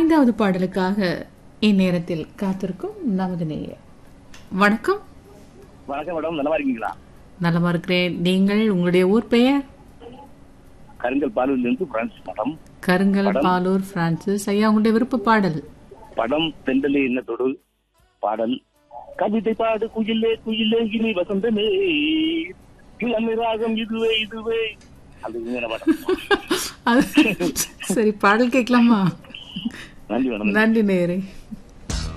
ஐந்தாவது பாடலுக்காக இந்நேரத்தில் காத்திருக்கும் நமது நேயர் வணக்கம் வணக்கம் மேடம் நல்லா இருக்கீங்களா நலமா இருக்கிறேன் நீங்கள் உங்களுடைய ஊர் பெயர் கருங்கல் பாலூர்ல இருந்து பிரான்ஸ் மேடம் கருங்கல் பாலூர் பிரான்சிஸ் ஐயா உங்களுடைய விருப்ப பாடல் படம் தெண்டலே என்னத்தோடு பாடல் கவிதை பாடு குயிலே குயிலே இனி வசந்தமே இளமை ராகம் இதுவே இதுவே அது இങ്ങനെ மேடம் அது- சரி பாடல் கேட்கலாமா நன்றி மேடம் நன்றி நேயரே